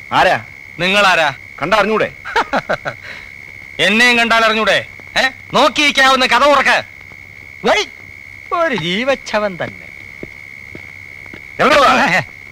ആരാ നിങ്ങളാരാ കണ്ടറിഞ്ഞൂടെ എന്നെയും കണ്ടാൽ അറിഞ്ഞൂടെ ഏ നോക്കിയിരിക്കാവുന്ന കഥ ഉറക്ക് വൈ ഒരു ജീവച്ചവൻ തന്നെ എവിടെ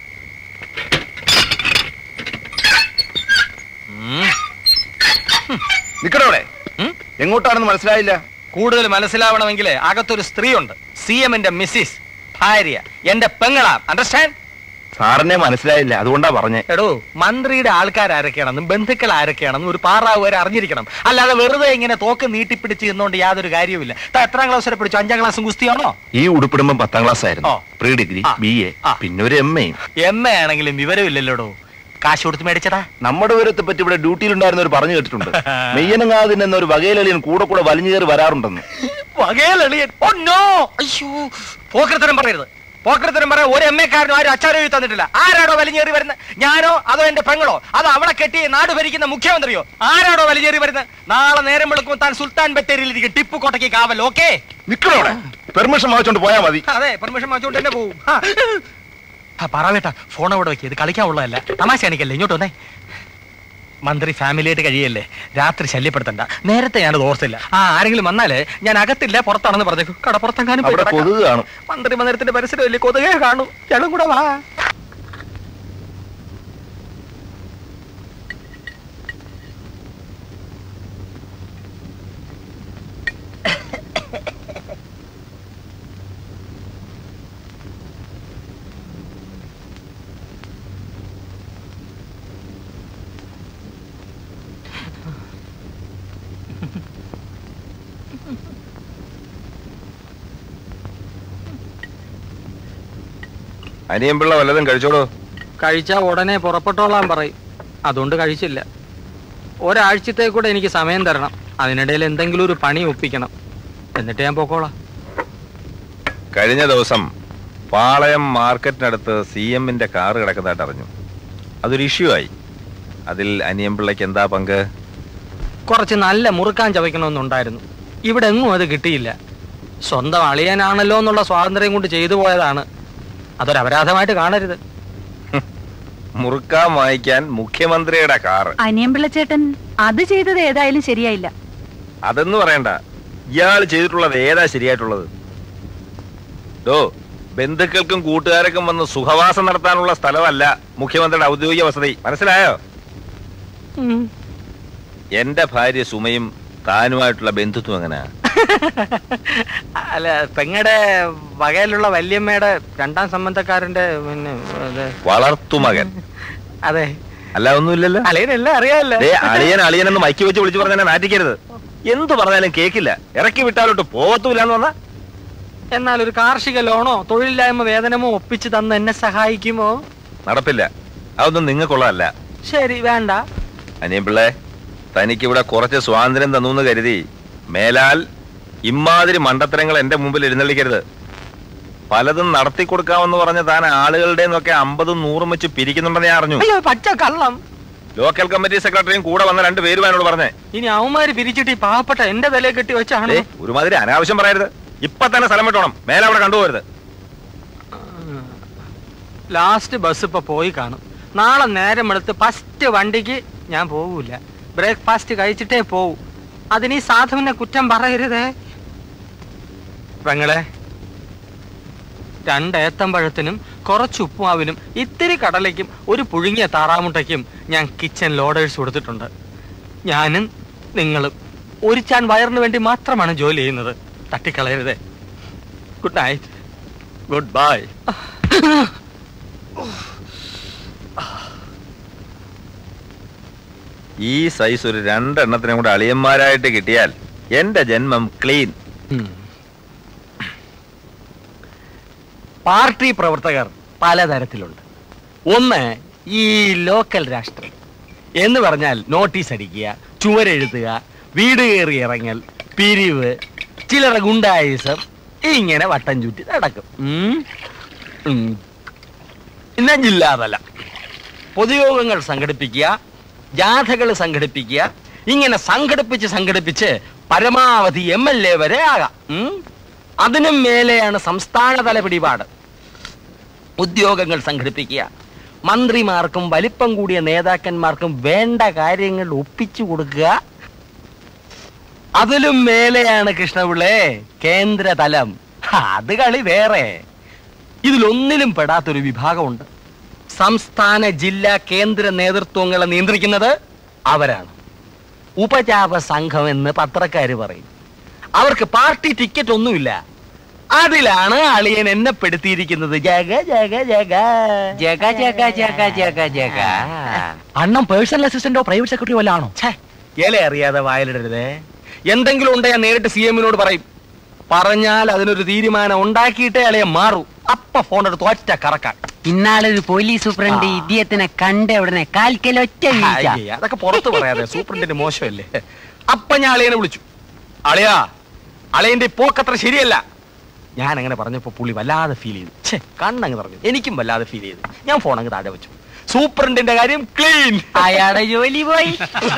ഉം. നിക്കടവിടെ ഉം? എങ്ങോട്ടാണെന്ന് മനസ്സിലായില്ല കൂടുതൽ മനസ്സിലാവണമെങ്കിൽ അകത്തൊരു സ്ത്രീയുണ്ട് സി എമ്മിന്റെ മിസ്സിസ് ഭാര്യ എന്റെ പെങ്ങളാ അണ്ടർസ്റ്റാൻഡ് സാറിനെ മനസ്സിലായില്ല അതുകൊണ്ടാ പറഞ്ഞേ എടോ മന്ത്രിയുടെ ആൾക്കാർ ആരൊക്കെയാണെന്നും ബന്ധുക്കൾ ആരൊക്കെയാണെന്നും ഒരു പാറാവ് വരെ അറിഞ്ഞിരിക്കണം അല്ലാതെ വെറുതെ ഇങ്ങനെ തോക്ക് നീട്ടിപ്പിടിച്ച് നിന്നുകൊണ്ട് യാതൊരു കാര്യവുമില്ല താൻ എത്രാം ക്ലാസ് വരെ പഠിച്ചു അഞ്ചാം ക്ലാസ്സും കുസ്തിയാണോ ഈ ഉടുപ്പിടുമ്പം പത്താം ക്ലാസ് ആയിരുന്നു ഓ. പ്രീ ഡിഗ്രി ആ. ബി എ ആ. പിന്നെ ഒരു എം എയും എം എ ആണെങ്കിലും വിവരമില്ലല്ലോടോ കാശ് കൊടുത്ത് മേടിച്ചടാ നമ്മുടെ വിവരത്തെ പറ്റി ഇവിടെ ഡ്യൂട്ടിയിലുണ്ടായിരുന്നവർ പറഞ്ഞു കേട്ടിട്ടുണ്ട് മെയ്യനങ്ങാതിന് എന്നൊരു വകയിലെളിയൻ കൂടെ കൂടെ വലിഞ്ഞു കയറി വരാറുണ്ടെന്ന് വകയിലെളിയൻ ഓ നോ അയ്യോ പോക്കരത്തരം പറയരുത് പോക്കരത്തരം പറയാൻ ഒരു എം എക്കാരനും ആരും അച്ചാരം എഴുതി തന്നിട്ടില്ല ആരാടോ വലിഞ്ഞേറി വരുന്നത് ഞാനോ അതോ എന്റെ പെങ്ങളോ അതോ അവിടെ കെട്ടി നാട് ഭരിക്കുന്ന മുഖ്യമന്ത്രിയോ ആരാടോ വലിഞ്ഞേറി വരുന്നത് നാളെ നേരം വെളുക്കുമ്പോൾ താൻ സുൽത്താൻ ബത്തേരിയിലിരിക്കും ടിപ്പു കോട്ടയ്ക്ക് കാവൽ ഓക്കേ നിക്കണവിടെ പെർമിഷൻ വാങ്ങിച്ചോണ്ട് പോയാ മതി അതെ പെർമിഷൻ വാങ്ങിച്ചോണ്ട് തന്നെ പോവും ആ. ആ, പറവേട്ടാ ഫോൺ അവിടെ വെക്കുക ഇത് കളിക്കാനുള്ളതല്ല തമാശ എനിക്കല്ലേ ഇങ്ങോട്ട് വന്നേ മന്ത്രി ഫാമിലിയായിട്ട് കഴിയല്ലേ രാത്രി ശല്യപ്പെടുത്തണ്ട നേരത്തെ ഞാനത് ഓർത്തില്ല ആ ആരെങ്കിലും വന്നാലേ ഞാൻ അകത്തില്ല പുറത്താണെന്ന് പറഞ്ഞേക്കു കടപ്പുറത്തെങ്ങാനും പോയി അവിടെ കിടക്കാം. കൊതുക് കാണും മന്ത്രി മന്ദിരത്തിന്റെ പരിസരമല്ലേ കൊതുകേ കാണും ഞങ്ങളും കൂടെ വാ അനിയൻപിള്ള വല്ലതും കഴിച്ചോടോ കഴിച്ചാൽ ഉടനെ പുറപ്പെട്ടോളാൻ പറയും അതുകൊണ്ട് കഴിച്ചില്ല ഒരാഴ്ചത്തേക്കൂടെ എനിക്ക് സമയം തരണം അതിനിടയിൽ എന്തെങ്കിലും ഒരു പണി ഒപ്പിക്കണം എന്നിട്ട് ഞാൻ പോക്കോളാം കഴിഞ്ഞ ദിവസം പാളയം മാർക്കറ്റിനടുത്ത് സി എമ്മിന്റെ കാറ് കിടക്കുന്നതായിട്ട് അറിഞ്ഞു അതൊരു ഇഷ്യൂ ആയി അതിൽ അനിയൻപിള്ളയ്ക്ക് എന്താ പങ്ക് കുറച്ച് നല്ല മുറുക്കാൻ ചവയ്ക്കണമെന്നുണ്ടായിരുന്നു ഇവിടെ എങ്ങും അത് കിട്ടിയില്ല സ്വന്തം അളിയനാണല്ലോ എന്നുള്ള സ്വാതന്ത്ര്യം കൊണ്ട് ചെയ്തു പോയതാണ് അതൊരു അപരാധമായിട്ട് കാണരുത് മുറുക്കാൻ വാങ്ങിക്കാൻ മുഖ്യമന്ത്രിയുടെ കാറ് അനിയമ്പിള്ള ചേട്ടൻ അത് ചെയ്തത് ഏതായാലും ശരിയായില്ല അതെന്ന് പറയണ്ട ഇയാൾ ചെയ്തിട്ടുള്ളത് ഏതാ ശരിയായിട്ടുള്ളത് ഡോ ബന്ധുക്കൾക്കും കൂട്ടുകാർക്കും വന്ന് സുഖവാസം നടത്താനുള്ള സ്ഥലമല്ല മുഖ്യമന്ത്രിയുടെ ഔദ്യോഗിക വസതി മനസ്സിലായോ എന്റെ ഭാര്യ സുമയും താനുമായിട്ടുള്ള ബന്ധുത്വം എങ്ങനെയാ അല്ല പെങ്ങടെ വകയിലുള്ള വല്യമ്മയുടെ രണ്ടാം സംബന്ധക്കാരന്റെ പിന്നെ അത് വളർത്തുമകൻ അതെ അല്ല ഒന്നുമില്ലല്ലോ അളിയനെല്ലാം അറിയാമല്ലോ ദേ, അളിയൻ അളിയൻ എന്ന് മൈക്ക് വെച്ച് വിളിച്ചു പറഞ്ഞാൽ നാറ്റിക്കരുത് എന്ത് പറഞ്ഞാലും കേക്കില്ല ഇറക്കി വിട്ടാലോട്ട് പോകത്തുമില്ല എന്ന് പറഞ്ഞാ എന്നാൽ ഒരു കാർഷിക ലോണോ തൊഴിലില്ലായ്മ വേതനമോ ഒപ്പിച്ച് തന്ന് എന്നെ സഹായിക്കുമോ നടപ്പില്ല അതൊന്നും നിങ്ങൾക്കുള്ളതല്ല ശരി വേണ്ട അനിയൻ പിള്ളേ തനിക്കിവിടെ കുറച്ച് സ്വാതന്ത്ര്യം തന്നു എന്ന് കരുതി മേലാൽ ഇമാതിരി മണ്ടത്തരങ്ങൾ എന്റെ മുമ്പിൽ എഴുന്നള്ളിക്കരുത് പലതും നടത്തി കൊടുക്കാമെന്ന് പറഞ്ഞ താൻ ആളുകളുടെ നിന്നൊക്കെ അമ്പതും നൂറും വെച്ച് പിരിക്കുന്നുണ്ടെന്ന് ഞാൻ അറിഞ്ഞു അയ്യോ പച്ച കള്ളം ലോക്കൽ കമ്മിറ്റി സെക്രട്ടറിയും കൂടെ വന്ന രണ്ട് പേരും എന്നോട് പറഞ്ഞേ ഇനി അവന്മാര് പിരിച്ചിട്ട് ഈ പാവപ്പെട്ട എന്റെ തലയെ കെട്ടി വെച്ചാണ് ദേ, ഒരുമാതിരി അനാവശ്യം പറയരുത് ഇപ്പൊ തന്നെ സ്ഥലം വിട്ടോണം മേലെ അവിടെ കണ്ടുപോകരുത് ലാസ്റ്റ് ബസ് ഇപ്പൊ പോയി കാണും നാളെ നേരം എടുത്ത് ഫസ്റ്റ് വണ്ടിക്ക് ഞാൻ പോകൂല ബ്രേക്ക്ഫാസ്റ്റ് കഴിച്ചിട്ടേ പോവൂ അതിന് ഈ സാധുവിനെ കുറ്റം പറയരുതേ പെങ്ങളെ രണ്ട് ഏത്തമ്പഴത്തിനും കുറച്ച് ഉപ്പുമാവിനും ഇത്തിരി കടലയ്ക്കും ഒരു പുഴുങ്ങിയ താറാമുട്ടയ്ക്കും ഞാൻ കിച്ചൺ ലോഡേഴ്സ് കൊടുത്തിട്ടുണ്ട് ഞാനും നിങ്ങളും ഒരു ചാൻ വയറിന് വേണ്ടി മാത്രമാണ് ജോലി ചെയ്യുന്നത് തട്ടിക്കളയരുതേ ഗുഡ് നൈറ്റ് ഗുഡ് ബൈ ഈ സൈസ് ഒരു രണ്ടെണ്ണത്തിനും കൂടെ അളിയന്മാരായിട്ട് കിട്ടിയാൽ എന്റെ ജന്മം ക്ലീൻ പാർട്ടി പ്രവർത്തകർ പലതരത്തിലുണ്ട് ഒന്ന് ഈ ലോക്കൽ രാഷ്ട്രീയം എന്ന് പറഞ്ഞാൽ നോട്ടീസ് അടിക്കുക ചുവരെഴുതുക വീട് കയറി ഇറങ്ങൽ പിരിവ് ചിലർ ഗുണ്ടായുസം ഇങ്ങനെ വട്ടം ചുറ്റി നടക്കും ഉം. ഉം. പിന്നെ ജില്ലാതല പൊതുയോഗങ്ങൾ സംഘടിപ്പിക്കുക ജാഥകൾ സംഘടിപ്പിക്കുക ഇങ്ങനെ സംഘടിപ്പിച്ച് സംഘടിപ്പിച്ച് പരമാവധി എം എൽ എ വരെ ആകാം ഉം. അതിനും മേലെയാണ് സംസ്ഥാനതല പിടിപാട് ഉദ്യോഗങ്ങൾ സംഘടിപ്പിക്കുക മന്ത്രിമാർക്കും വലിപ്പം കൂടിയ നേതാക്കന്മാർക്കും വേണ്ട കാര്യങ്ങൾ ഒപ്പിച്ചു കൊടുക്കുക അതിലും മേലെയാണ് കൃഷ്ണപിള്ളേ കേന്ദ്രതലം ഹാ, അത് കളി വേറെ ഇതിലൊന്നിലും പെടാത്തൊരു വിഭാഗമുണ്ട് സംസ്ഥാന ജില്ലാ കേന്ദ്ര നേതൃത്വങ്ങളെ നിയന്ത്രിക്കുന്നത് അവരാണ് ഉപചാപ സംഘം എന്ന് പത്രക്കാര് പറയും അവർക്ക് പാർട്ടി ടിക്കറ്റ് ഒന്നുമില്ല അതിലാണ് അളിയൻ എന്നെ പെടുത്തിയിരിക്കുന്നത് ജഗ ജഗ ജഗ ജഗ ജഗ ജഗ ജഗ ജഗ അണ്ണം പേഴ്സണൽ അസിസ്റ്റന്റോ പ്രൈവറ്റ് സെക്രട്ടറിയോ വല്ല ആണോ ഇല അറിയാതെ വായലിടരുതേ എന്തെങ്കിലും ഉണ്ടെ ഞാൻ നേരിട്ട് സി എമ്മിനോട് പറയും പറഞ്ഞാൽ അതിനൊരു തീരുമാനം ഉണ്ടാക്കിയിട്ടേ അളിയെ മാറൂ അപ്പ ഫോൺ എടുത്ത് ഒറ്റ കറക്കാൻ ഇന്നാളൊരു പോലീസ് സൂപ്രണ്ട് ആ. ഇദ്ദേഹത്തിനെ കണ്ട ഉടനെ കാൽക്കൽ ഒറ്റ വീഴ്ച അയ്യേ, അതൊക്കെ പുറത്ത് പറയാതെ സൂപ്രണ്ടിന്റെ മോശമല്ലേ അപ്പൊ ഞാൻ അളിയനെ വിളിച്ചു അളിയാ അളിയന്റെ പോക്കത്ര ശരിയല്ല ഞാൻ അങ്ങനെ പറഞ്ഞപ്പോ പുള്ളി വല്ലാതെ ഫീൽ ചെയ്തു ഛേ കണ്ണങ്ങ് പറഞ്ഞു എനിക്കും വല്ലാതെ ഫീൽ ചെയ്തു ഞാൻ ഫോൺ അങ്ങ് താഴെ വെച്ചു സൂപ്രണ്ടിന്റെ കാര്യം ക്ലീൻ അയാളുടെ ജോലി പോയി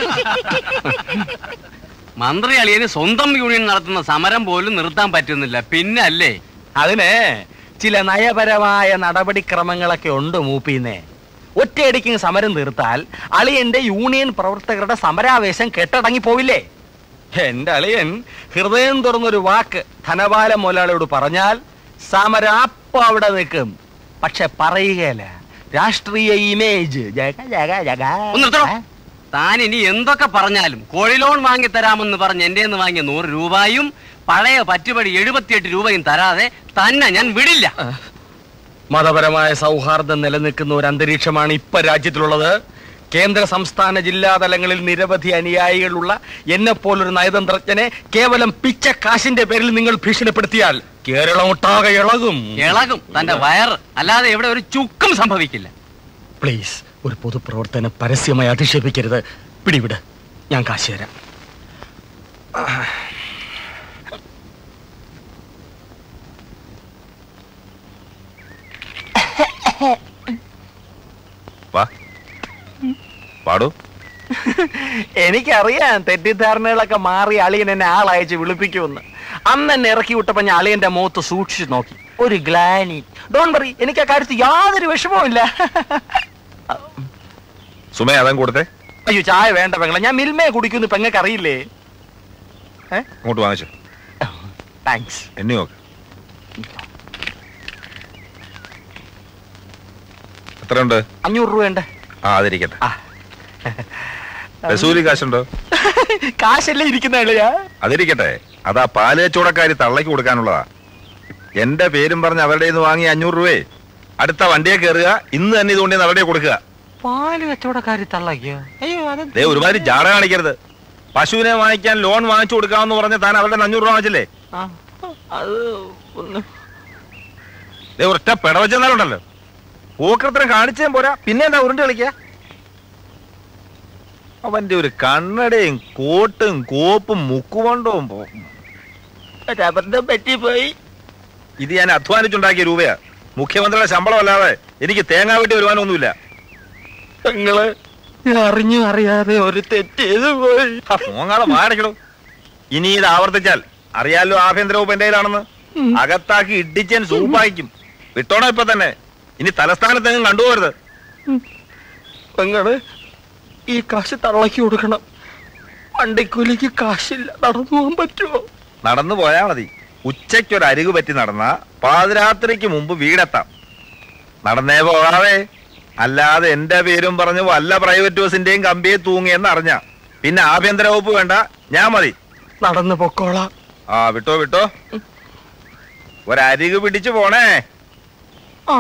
മന്ത്രി അളിയന് സ്വന്തം യൂണിയൻ നടത്തുന്ന സമരം പോലും നിർത്താൻ പറ്റുന്നില്ല പിന്നെ അല്ലേ അതിന് ചില നയപരമായ നടപടിക്രമങ്ങളൊക്കെ ഉണ്ട് മൂപ്പീന്നെ ഒറ്റയടിക്ക് സമരം തീർത്താൽ അളിയന്റെ യൂണിയൻ പ്രവർത്തകരുടെ സമരാവേശം കെട്ടടങ്ങി പോവില്ലേ എന്റെ അളിയൻ ഹൃദയം തുറന്നൊരു വാക്ക് ധനപാല മുതലാളിയോട് പറഞ്ഞാൽ സമരം അപ്പൊ അവിടെ നിൽക്കും പക്ഷെ പറയുകയല്ല രാഷ്ട്രീയ ഇമേജ് ജഗ ജഗ ജഗ ഒന്ന് നിർത്തണോ? താൻ ഇനി എന്തൊക്കെ പറഞ്ഞാലും കോഴി ലോൺ വാങ്ങി തരാമെന്ന് പറഞ്ഞ് എന്റെ നിന്ന് വാങ്ങിയ നൂറ് രൂപയും പഴയ പറ്റുപടി എഴുപത്തിയെട്ട് രൂപയും തരാതെ തന്നെ ഞാൻ വിടില്ല മതപരമായ സൗഹാർദ്ദം നിലനിൽക്കുന്ന ഒരു അന്തരീക്ഷമാണ് ഇപ്പൊ രാജ്യത്തിലുള്ളത് കേന്ദ്ര സംസ്ഥാന ജില്ലാ തലങ്ങളിൽ നിരവധി അനുയായികളുള്ള എന്നെ പോലൊരു നയതന്ത്രജ്ഞനെ കേവലം പിച്ച കാശിന്റെ പേരിൽ നിങ്ങൾ ഭീഷണിപ്പെടുത്തിയാൽ കേരളം ഒട്ടാകെ ഇളകും ഇളകും തന്റെ വയറ് അല്ലാതെ ഇവിടെ ഒരു ചുക്കും സംഭവിക്കില്ല പ്ലീസ് ഒരു പൊതുപ്രവർത്തനം പരസ്യമായി അധിക്ഷേപിക്കരുത് പിടിവിട് ഞാൻ കാശ് തരാം വാ പാടൂ എനിക്കറിയാം തെറ്റിദ്ധാരണകളൊക്കെ മാറി അളിയൻ എന്നെ ആളയച്ച് വിളിപ്പിക്കുമെന്ന് അന്ന് എന്നെ ഇറക്കി വിട്ടപ്പോ ഞാൻ അളിയന്റെ മുഖത്ത് സൂക്ഷിച്ചു നോക്കി ഒരു ഗ്ലാനി ഡോൺ വറി എനിക്ക് ആ കാര്യത്തിൽ യാതൊരു വിഷമവും ഇല്ല സുമേ അതൻ കൊടുത്തേ അയ്യോ ചായ വേണ്ട പെങ്ങളെ ഞാൻ മിൽമയെ കുടിക്കുന്നു പെങ്ങൾക്ക് അറിയില്ലേ അങ്ങോട്ട് വാങ്ങിച്ചു താങ്ക്സ് എണ്ണി നോക്ക് എത്രയുണ്ട് അഞ്ഞൂറ് രൂപ ഉണ്ട് ആ അതിരിക്കട്ടെ ആ. റസൂലി കാശുണ്ടോ കാശല്ലേ ഇരിക്കുന്ന അളിയാ അതിരിക്കട്ടെ അതാ പാല് കച്ചവടക്കാരി തള്ളയ്ക്ക് കൊടുക്കാനുള്ളതാ എന്റെ പേരും പറഞ്ഞ് അവരുടെ നിന്ന് വാങ്ങി അഞ്ഞൂറ് രൂപയെ അടുത്ത വണ്ടിയെ കയറുക ഇന്ന് തന്നെ ഇതുകൊണ്ട് നടപടിയെ കൊടുക്കുക പാല് കച്ചവടക്കാരി തള്ളയ്ക്കോ അയ്യോ അത് ദേ ഒരുമാതിരി ജാട കാണിക്കരുത് പശുവിനെ വാങ്ങിക്കാൻ ലോൺ വാങ്ങിച്ചു കൊടുക്കാമെന്ന് പറഞ്ഞ് താൻ അവരുടെ അഞ്ഞൂറ് രൂപ വാങ്ങിച്ചില്ലേ ആ, അത് ഒന്ന് ദേ ഒറ്റ പിടവച്ചെന്നാലുണ്ടല്ലോ പൂക്കൃത്രം കാണിച്ചേ പോരാ പിന്നെ എന്താ ഉരുണ്ട് കളിക്കുക അവന്റെ ഒരു കണ്ണടയും കോട്ടും കോപ്പും മുക്കുകൊണ്ടവും അബദ്ധം പറ്റിപ്പോയി ഇത് ഞാൻ അധ്വാനിച്ചുണ്ടാക്കിയ രൂപയാ മുഖ്യമന്ത്രിയുടെ ശമ്പളം അല്ലാതെ എനിക്ക് തേങ്ങാ വെട്ടി വരുവാനൊന്നുമില്ല നിങ്ങള് അറിഞ്ഞു അറിയാതെ ഒരു തെറ്റ് ചെയ്തു പോയി മോങ്ങാതെ വാടക്കണോ ഇനി ഇത് ആവർത്തിച്ചാൽ അറിയാലോ ആഭ്യന്തര വകുപ്പ് എന്റെ കയ്യിലാണെന്ന് അകത്താക്കി ഇടിച്ചൻ സൂപ്പായിക്കും വിട്ടോണം ഇപ്പൊ തന്നെ ഇനി തലസ്ഥാനത്തെങ്ങും കണ്ടുപോകരുത് നിങ്ങള് ഈ കാശ് തള്ളക്കി കൊടുക്കണം വണ്ടിക്കൂലിക്ക് കാശില്ല നടന്നു പോകാൻ പറ്റുമോ നടന്നു പോയാ മതി ഉച്ചയ്ക്ക് ഒരു അരികു പറ്റി നടന്ന പാതിരാത്രിക്ക് മുമ്പ് വീടെത്താം നടന്നേ പോകാവേ അല്ലാതെ എന്റെ പേരും പറഞ്ഞു വല്ല പ്രൈവറ്റ് ബസിന്റെയും കമ്പിയെ തൂങ്ങിയെന്ന് അറിഞ്ഞ പിന്നെ ആഭ്യന്തര വകുപ്പ് വേണ്ട ഞാൻ മതി നടന്നു പൊക്കോളാം ആ വിട്ടോ വിട്ടോ ഒരരികു പിടിച്ചു പോണേ ആ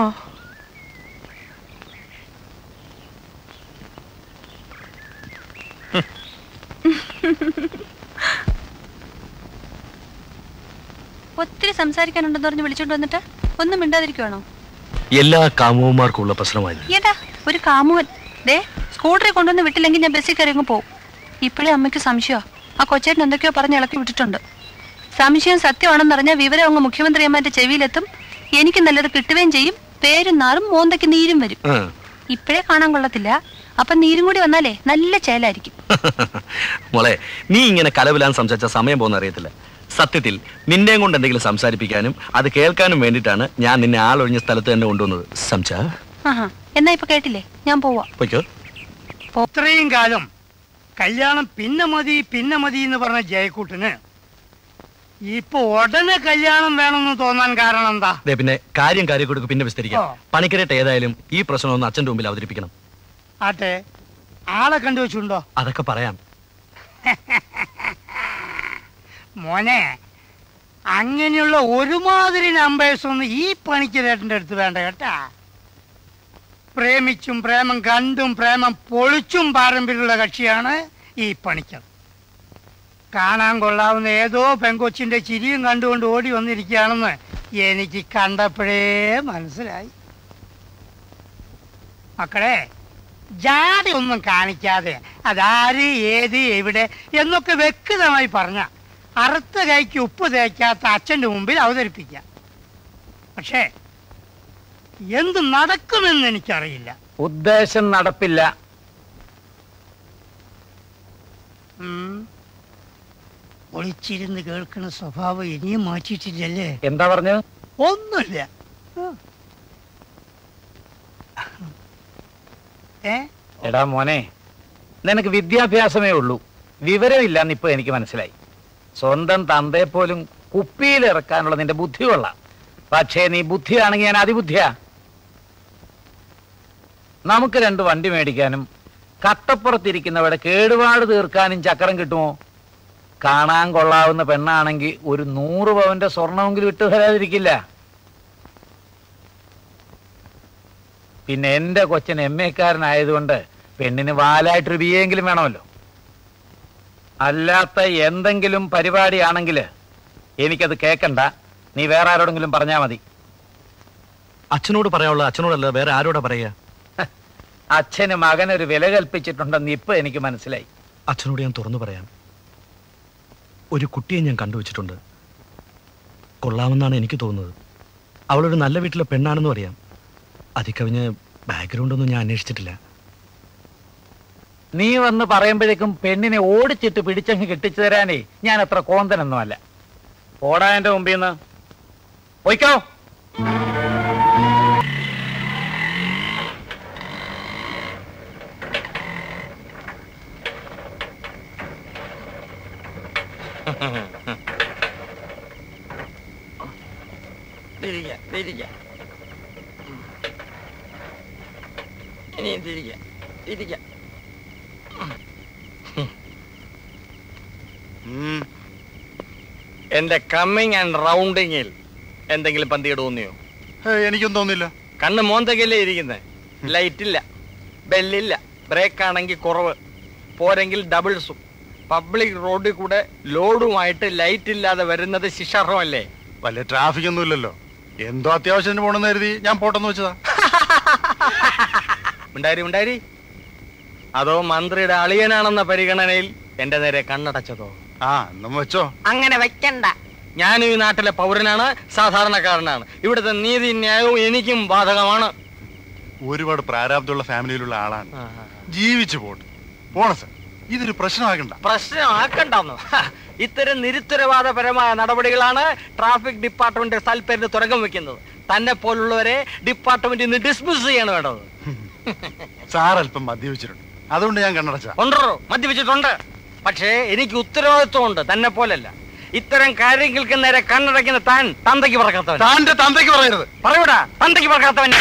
ഒത്തിരി സംസാരിക്കാനുണ്ടെന്ന് പറഞ്ഞ് വിളിച്ചോണ്ട് വന്നിട്ട് ഒന്നും മിണ്ടാതിരിക്കുവാണോ എല്ലാ കാമുകന്മാർക്കുള്ള പ്രശ്നമായി ഏട്ടാ ഒരു കാമുവൻ ദേ സ്കൂട്ടറിൽ കൊണ്ടുവന്ന് വിട്ടില്ലെങ്കിൽ ഞാൻ ബസ്സിൽ കയറി അങ്ങ് പോവും ഇപ്പോഴേ അമ്മയ്ക്ക് സംശയമാ ആ കൊച്ചേട്ടൻ എന്തൊക്കെയോ പറഞ്ഞ് ഇളക്കി വിട്ടിട്ടുണ്ട് സംശയം സത്യമാണെന്നറിഞ്ഞാൽ വിവരം അങ്ങ് മുഖ്യമന്ത്രിയമ്മന്റെ ചെവിയിലെത്തും എനിക്ക് നല്ലത് കിട്ടുകയും ചെയ്യും പേരും നാറും മോന്തയ്ക്ക് നീരും വരും ഇപ്പോഴേ കാണാൻ കൊള്ളത്തില്ല അപ്പൊ നീരും കൂടി വന്നാലേ നല്ല ചേലായിരിക്കും മോളെ നീ ഇങ്ങനെ കലവിലാൻ സംസാരിച്ച സമയം പോകുന്ന അറിയത്തില്ല സത്യത്തിൽ നിന്നെയും കൊണ്ട് എന്തെങ്കിലും സംസാരിപ്പിക്കാനും അത് കേൾക്കാനും വേണ്ടിയിട്ടാണ് ഞാൻ നിന്നെ ആളൊഴിഞ്ഞ സ്ഥലത്ത് തന്നെ കൊണ്ടുവന്നത് സംസാ ആ ആഹാ എന്നാ ഇപ്പൊ കേട്ടില്ലേ ഞാൻ പോവാ പൊയ്ക്കോ ഇത്രയും കാലം കല്യാണം പിന്നെ മതി പിന്നെ മതി എന്ന് പറഞ്ഞ ജയക്കൂട്ടിന് ഇപ്പൊ ഉടനെ കല്യാണം വേണമെന്ന് തോന്നാൻ കാരണം എന്താ ദേ പിന്നെ കാര്യം കാര്യം കൊടുക്ക് പിന്നെ വിസ്തരിക്കാം ഓ. പണിക്കരട്ട് ഏതായാലും ഈ പ്രശ്നം ഒന്ന് അച്ഛന്റെ മുമ്പിൽ അവതരിപ്പിക്കണം ആട്ടെ ആളെ കണ്ടുവച്ചുണ്ടോ അതൊക്കെ പറയാം മോനെ അങ്ങനെയുള്ള ഒരുമാതിരി നമ്പേഴ്സ് ഒന്നും ഈ പണിക്കരേട്ടൻ്റെ അടുത്ത് വേണ്ട കേട്ടാ പ്രേമിച്ചും പ്രേമം കണ്ടും പ്രേമം പൊളിച്ചും പാരമ്പര്യമുള്ള കക്ഷിയാണ് ഈ പണിക്കർ കാണാൻ കൊള്ളാവുന്ന ഏതോ പെങ്കൊച്ചിന്റെ ചിരിയും കണ്ടുകൊണ്ട് ഓടി വന്നിരിക്കുകയാണെന്ന് എനിക്ക് കണ്ടപ്പോഴേ മനസ്സിലായി മക്കളെ ജാതി ഒന്നും കാണിക്കാതെ അതാര് ഏത് എവിടെ എന്നൊക്കെ വ്യക്തമായി പറഞ്ഞ അറുത്ത കൈക്ക് ഉപ്പ് തേക്കാത്ത അച്ഛന്റെ മുമ്പിൽ അവതരിപ്പിക്കാം പക്ഷേ എന്ത് നടക്കുമെന്ന് എനിക്കറിയില്ല ഉദ്ദേശം നടപ്പില്ല ഉം. ഒളിച്ചിരുന്ന് കേൾക്കുന്ന സ്വഭാവം ഇനിയും മാറ്റിയിട്ടില്ലല്ലേ എന്താ പറഞ്ഞത് ഒന്നുമില്ല ഉം. ഏ എടാ മോനെ നിനക്ക് വിദ്യാഭ്യാസമേ ഉള്ളൂ വിവരമില്ലെന്ന് ഇപ്പൊ എനിക്ക് മനസ്സിലായി സ്വന്തം തന്തയെ പോലും കുപ്പിയിൽ ഇറക്കാനുള്ള നിന്റെ ബുദ്ധി കൊള്ളാം പക്ഷേ നീ ബുദ്ധിയാണെങ്കിൽ ഞാൻ അതിബുദ്ധിയാ നമുക്ക് രണ്ട് വണ്ടി മേടിക്കാനും കട്ടപ്പുറത്തിരിക്കുന്നവരുടെ കേടുപാട് തീർക്കാനും ചക്രം കിട്ടുമോ കാണാൻ കൊള്ളാവുന്ന പെണ്ണാണെങ്കിൽ ഒരു നൂറ് പവന്റെ സ്വർണമെങ്കിലും ഇട്ട് തരാതിരിക്കില്ല പിന്നെ എന്റെ കൊച്ചൻ എം എക്കാരനായതുകൊണ്ട് പെണ്ണിന് വാലായിട്ടൊരു ബി എങ്കിലും വേണമല്ലോ അല്ലാത്ത എന്തെങ്കിലും പരിപാടിയാണെങ്കിൽ എനിക്കത് കേക്കണ്ട നീ വേറെ ആരോടെങ്കിലും പറഞ്ഞാ മതി അച്ഛനോട് പറയാനുള്ള അച്ഛനോടല്ല വേറെ ആരോടാ പറയുക അച്ഛന് മകനൊരു വില കൽപ്പിച്ചിട്ടുണ്ടെന്ന് ഇപ്പൊ എനിക്ക് മനസ്സിലായി അച്ഛനോട് ഞാൻ തുറന്നു പറയാം ഒരു കുട്ടിയെ ഞാൻ കണ്ടുവച്ചിട്ടുണ്ട് കൊള്ളാമെന്നാണ് എനിക്ക് തോന്നുന്നത് അവളൊരു നല്ല വീട്ടിലെ പെണ്ണാണെന്നും അറിയാം അതിക്കവിഞ്ഞ് ബാക്ക്ഗ്രൗണ്ട് ഒന്നും ഞാൻ അന്വേഷിച്ചിട്ടില്ല നീ വന്ന് പറയുമ്പോഴേക്കും പെണ്ണിനെ ഓടിച്ചിട്ട് പിടിച്ചങ്ങ് കെട്ടിച്ചു തരാനേ ഞാൻ അത്ര കോന്തനൊന്നുമല്ല ഓടാ എന്റെ മുമ്പിൽ നിന്ന് പോയിക്കോ തിരിക്കാം തിരിക്കാം ഇനിയും തിരിക്കാം തിരിക്കാം എന്റെ കമ്മിങ് ആൻഡ് റൗണ്ടിങ്ങിൽ എന്തെങ്കിലും പന്തികേട് തോന്നിയോ എനിക്കൊന്നും തോന്നില്ല കണ്ണ് മോന്തകല്ലേ ഇരിക്കുന്നത് ലൈറ്റ് ഇല്ല ബെല്ലില്ല ബ്രേക്ക് ആണെങ്കിൽ കുറവ് പോരെങ്കിൽ ഡബിൾസും പബ്ലിക് റോഡിൽ കൂടെ ലോഡുമായിട്ട് ലൈറ്റ് ഇല്ലാതെ വരുന്നത് ശിക്ഷാർഹമല്ലേ വലിയ ട്രാഫിക് ഒന്നും ഇല്ലല്ലോ എന്തോ അത്യാവശ്യത്തിന് പോണെന്ന് കരുതി ഞാൻ പോട്ടെന്ന് വെച്ചതാ ഉണ്ടാരി ഉണ്ടാരി അതോ മന്ത്രിയുടെ അളിയനാണെന്ന പരിഗണനയിൽ എന്റെ നേരെ കണ്ണടച്ചതോ ആ എന്നും വെച്ചോ അങ്ങനെ വെക്കണ്ട ഞാനും ഈ നാട്ടിലെ പൗരനാണ് സാധാരണക്കാരനാണ് ഇവിടുത്തെ നീതി ന്യായവും എനിക്കും ബാധകമാണ് ഒരുപാട് പ്രാരാബ്ദമുള്ള ഫാമിലിയിലുള്ള ആളാണ് ജീവിച്ചു പോട്ടെ പോണ സർ ഇതൊരു പ്രശ്നമാക്കണ്ട പ്രശ്നമാക്കണ്ടെന്നോ ഹ, ഇത്തരം നിരുത്തരവാദപരമായ നടപടികളാണ് ട്രാഫിക് ഡിപ്പാർട്ട്മെന്റ് സൽപ്പേരിന് തുടക്കം വെക്കുന്നത് തന്നെ പോലുള്ളവരെ ഡിപ്പാർട്ട്മെന്റിൽ നിന്ന് ഡിസ്മിസ് ചെയ്യാണ് വേണ്ടത് സാർ അല്പം മദ്യപിച്ചിട്ടുണ്ട് അതുകൊണ്ട് ഞാൻ കണ്ണടച്ച ഉണ്ടോ മദ്യപിച്ചിട്ടുണ്ട് പക്ഷേ എനിക്ക് ഉത്തരവാദിത്വമുണ്ട് തന്നെ പോലല്ല ഇത്തരം കാര്യങ്ങൾക്ക് നേരെ കണ്ണടയ്ക്കുന്ന താൻ തന്തയ്ക്ക് പറക്കാത്തവൻ താന്റെ തന്തയ്ക്ക് പറയരുത് പറയൂടാ തന്തയ്ക്ക് പറക്കാത്തവൻ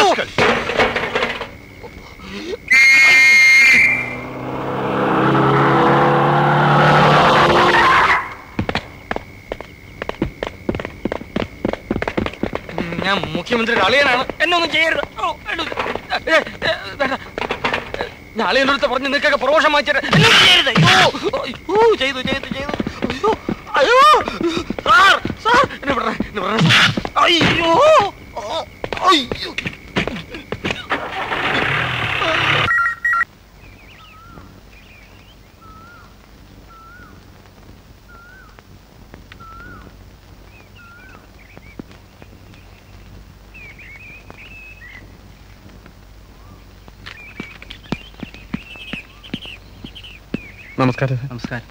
ഉം, ഞാൻ മുഖ്യമന്ത്രിയുടെ അളിയനാണ് എന്നെ ഒന്നും ചെയ്യരുത് ഓ, എടോ, ഏ, ഏ, വേണ്ട. ഞാൻ അളിയൻ്റെ അടുത്ത് പറഞ്ഞ് നിനക്കൊക്കെ പ്രമോഷൻ വാങ്ങിച്ചേരാ എന്നെ ഒന്നും ചെയ്യരുത് അയ്യോ അയ്യോ ചെയ്തു ചെയ്തു ചെയ്തു അയ്യോ അയ്യോ സാർ സാർ എന്നെ വിടണേ എന്നെ വിടണേ അയ്യോ ഓ, അയ്യോ നമസ്കാരം നമസ്കാരം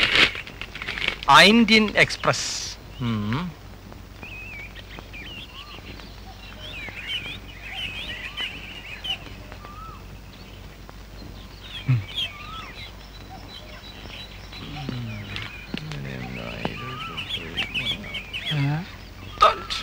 ഇന്ത്യൻ എക്സ്പ്രസ്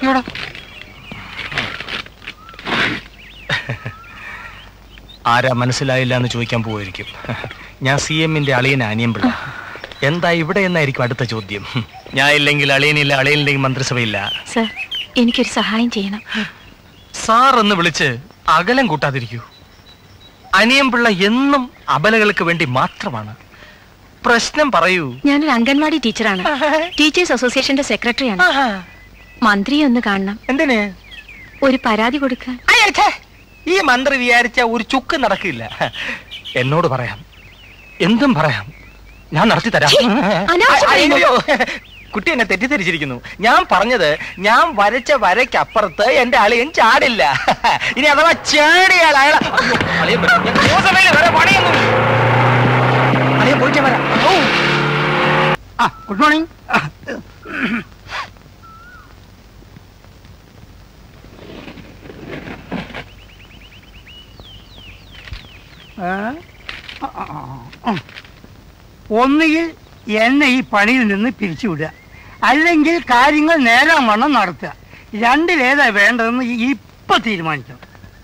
ആരാ മനസ്സിലായില്ല എന്ന് ചോദിക്കാൻ പോവായിരിക്കും ഞാൻ സി എമ്മിന്റെ അളിയൻ അനിയൻപിള്ള എന്താ ഇവിടെ എന്നായിരിക്കും അടുത്ത ചോദ്യം ഞാൻ ഇല്ലെങ്കിൽ അളിയനില്ല അളിയനില്ലെങ്കിൽ മന്ത്രിസഭയില്ല സർ എനിക്കൊരു സഹായം ചെയ്യണം സാർ എന്ന് വിളിച്ച് അകലം കൂട്ടാതിരിക്കൂ അനിയൻപിള്ള എന്നും അബലകൾക്ക് വേണ്ടി മാത്രമാണ് പ്രശ്നം പറയൂ ഞാനൊരു അംഗൻവാടി ടീച്ചറാണ് ടീച്ചേഴ്സ് അസോസിയേഷന്റെ സെക്രട്ടറിയാണ് മന്ത്രിയെ ഒന്ന് കാണണം എന്തിന് ഒരു പരാതി കൊടുക്കാൻ അയ്യേ, ഛേ. ഈ മന്ത്രി വിചാരിച്ച ഒരു ചുക്ക് നടക്കില്ല എന്നോട് പറയാം എന്തും പറയാം ഞാൻ നടത്തി തരാം ഛീ, അനാവശ്യം പറയുന്നു. അയ്യോ, കുട്ടി എന്നെ തെറ്റിദ്ധരിച്ചിരിക്കുന്നു ഞാൻ പറഞ്ഞത് ഞാൻ വരച്ച വരയ്ക്കപ്പുറത്ത് എന്റെ അളിയൻ ചാടില്ല ഇനി അഥവാ ചാടിയാൽ അയാളെ അയ്യോ, അളിയൻ വരും. ഞാൻ ദിവസമേലെ വേറെ പണിയൊന്നും അളിയൻ പോയിട്ടേ വരാം ഓ ആ ഗുഡ് മോർണിംഗ് ഒന്നുകിൽ എന്നെ ഈ പണിയിൽ നിന്ന് പിരിച്ചുവിടുക അല്ലെങ്കിൽ കാര്യങ്ങൾ നേരാൻ വണ്ണം നടത്തുക രണ്ടിലേതാ വേണ്ടതെന്ന് ഇപ്പൊ തീരുമാനിക്കണം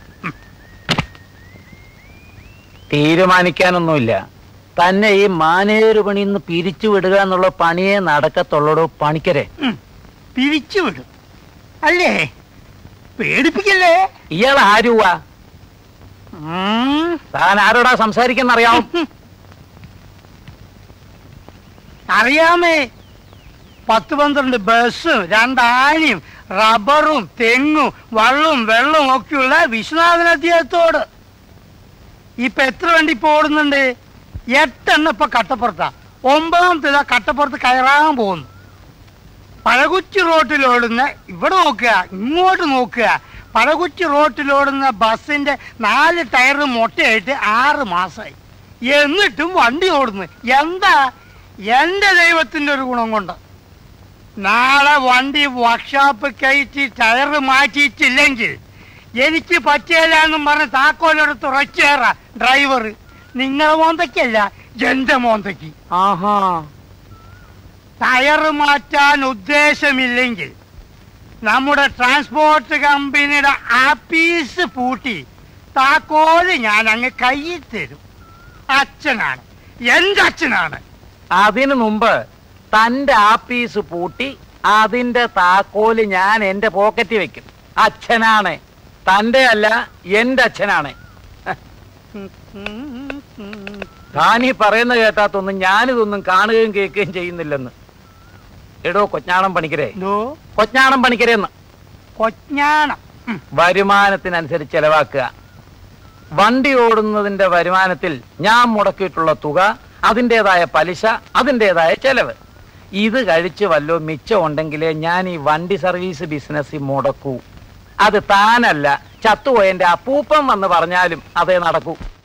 തീരുമാനിക്കാനൊന്നുമില്ല തന്നെ ഈ മാനേജർ പണി നിന്ന് പിരിച്ചു വിടുക എന്നുള്ള പണിയെ നടക്കത്തുള്ളടോ പണിക്കരെ ഉം. പിരിച്ചുവിടും അല്ലേ പേടിപ്പിക്കല്ലേ ഇയാൾ ആരുവാ ഉം. താൻ ആരോടാ സംസാരിക്കുന്നറിയാം അറിയാമേ പത്ത് പന്ത്രണ്ട് ബസ്സും രണ്ടാനയും റബ്ബറും തെങ്ങും വള്ളവും വെള്ളവും ഒക്കെയുള്ള വിശ്വനാഥൻ അദ്ദേഹത്തോട് ഇപ്പൊ എത്ര വണ്ടി ഇപ്പൊ ഓടുന്നുണ്ട് എട്ടെണ്ണം ഇപ്പൊ കട്ടപ്പുറത്താ ഒമ്പതാമത്തെ ഇതാ കട്ടപ്പുറത്ത് കയറാൻ പോകുന്നു പഴകുച്ചി റോട്ടിലോടുന്ന ഇവിടെ നോക്കുക ഇങ്ങോട്ട് നോക്കുക പഴകുച്ചി റോട്ടിലോടുന്ന ബസ്സിന്റെ നാല് ടയർ മൊട്ടയായിട്ട് ആറ് മാസമായി എന്നിട്ടും വണ്ടി ഓടുന്നു എന്താ എന്റെ ദൈവത്തിന്റെ ഒരു ഗുണം കൊണ്ട് നാളെ വണ്ടി വർക്ക്ഷോപ്പ് കയറ്റി ടയർ മാറ്റിയിട്ടില്ലെങ്കിൽ എനിക്ക് പറ്റില്ല എന്നും പറഞ്ഞ് താക്കോലെടുത്ത് ഉറച്ചേറ ഡ്രൈവർ നിങ്ങളെ മോന്തയ്ക്കല്ല എന്റെ മോന്തയ്ക്ക് ആഹാ ടയർ മാറ്റാൻ ഉദ്ദേശമില്ലെങ്കിൽ നമ്മുടെ ട്രാൻസ്പോർട്ട് കമ്പനിയുടെ ആപ്പീസ് പൂട്ടി താക്കോല് ഞാൻ അങ്ങ് കയ്യിൽ തരും അച്ഛനാണ് എന്റെ അച്ഛനാണ് അതിനു മുമ്പ് തന്റെ ആപ്പീസ് പൂട്ടി അതിന്റെ താക്കോല് ഞാൻ എന്റെ പോക്കറ്റിൽ വെക്കും അച്ഛനാണ് തന്റെ അല്ല എന്റെ അച്ഛനാണ് താനീ പറയുന്ന കേട്ടാത്തൊന്നും ഞാനിതൊന്നും കാണുകയും കേൾക്കുകയും ചെയ്യുന്നില്ലെന്ന് എടോ കൊച്ചാണം പണിക്കരെ എന്തോ കൊച്ചാണം പണിക്കരെന്ന് കൊജ്ഞാനം ഉം. വരുമാനത്തിനനുസരിച്ച് ചെലവാക്കുക വണ്ടി ഓടുന്നതിന്റെ വരുമാനത്തിൽ ഞാൻ മുടക്കിയിട്ടുള്ള തുക അതിൻ്റെതായ പലിശ അതിൻ്റെതായ ചെലവ് ഇത് കഴിച്ച് വല്ലോ മിച്ചം ഉണ്ടെങ്കിലേ ഞാൻ ഈ വണ്ടി സർവീസ് ബിസിനസ് മുടക്കൂ അത് താനല്ല ചത്തുപോയ എന്റെ അപ്പൂപ്പൻ വന്ന് പറഞ്ഞാലും അതേ നടക്കൂ